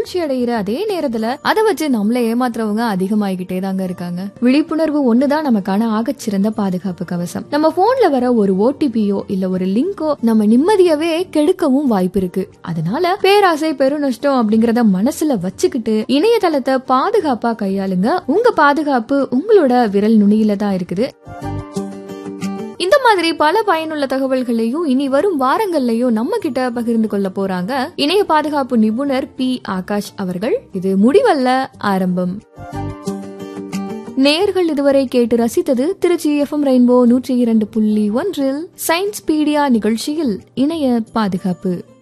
வளர்ச்சி அடைகிற அதே நேரத்துல அதை வச்சு நம்மள ஏமாத்துறவங்க அதிகமாகிக்கிட்டே தாங்க இருக்காங்க விழிப்புணர்வு ஒண்ணுதான் நமக்கான ஆகச்சிறந்த பாதுகாப்பு கவசம் நம்ம போன்ல வர ஒரு ஓடிபியோ இல்ல ஒரு லிங்கோ நம்ம நிம்மதியவே கெடுக்கவும் வாய்ப்பு இருக்கு அதனால பேராசை பெருநஷ்டம் அப்படிங்கறத மனசுல வச்சுக்கிட்டு இணையதளத்தை பாதுகாப்பா கையாளுங்க உங்க பாதுகாப்பு உங்களோட விரல் நுனியில தான் இருக்குது இந்த மாதிரி பல பயனுள்ள தகவல்களையும் இனி வரும் வாரங்கள்லயும் நம்ம கிட்ட பகிர்ந்து கொள்ள போறாங்க இணைய பாதுகாப்பு நிபுணர் பி ஆகாஷ் அவர்கள் இது முடிவல்ல ஆரம்பம் நேர்கள் இதுவரை கேட்டு ரசித்தது திருச்சி எஃப்எம் ரெயின்போ நூற்றி இரண்டு புள்ளி ஒன்றில் சயின்ஸ் பீடியா நிகழ்ச்சியில் இணைய பாதுகாப்பு